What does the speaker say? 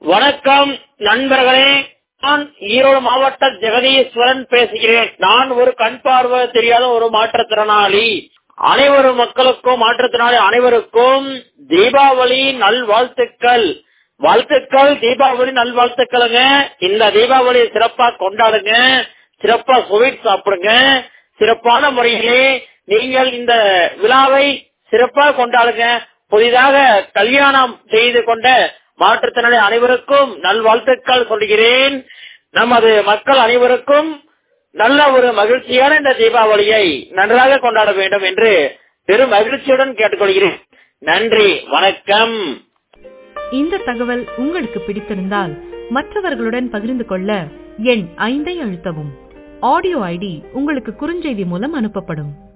வணக்கம் நண்பர்களே நான் ஈரோடு மாவட்ட ஜெகதீஸ்வரன் பேசுகிறேன் நான் ஒரு கண் பார்வை தெரியாத ஒரு மாற்றுத்திறனாளி அனைவரும் மக்களுக்கும் மாற்றுத்திறனாளி அனைவருக்கும் தீபாவளி நல்வாழ்த்துக்கள் வாழ்த்துக்கள் தீபாவளி நல்வாழ்த்துக்களுங்க இந்த தீபாவளியை சிறப்பா கொண்டாடுங்க சிறப்பா ஸ்வீட் சாப்பிடுங்க சிறப்பான முறையிலே நீங்கள் இந்த விழாவை சிறப்பா கொண்டாடுங்க புதிதாக கல்யாணம் செய்து கொண்ட மாற்றுத்திறனாளி அனைவருக்கும் நல்வாழ்த்துக்கள் சொல்கிறேன் நமது மக்கள் அனைவருக்கும் நல்ல ஒரு மகிழ்ச்சியான இந்த தீபாவளியை நன்றாக கொண்டாட வேண்டும் என்று பெரும் மகிழ்ச்சியுடன் கேட்டுக்கொள்கிறேன் நன்றி வணக்கம் இந்த தகவல் உங்களுக்கு பிடித்திருந்தால் மற்றவர்களுடன் பகிர்ந்து கொள்ள எண் ஐந்தை அழுத்தவும் ஆடியோ ஐடி உங்களுக்கு குறுஞ்செய்தி மூலம் அனுப்பப்படும்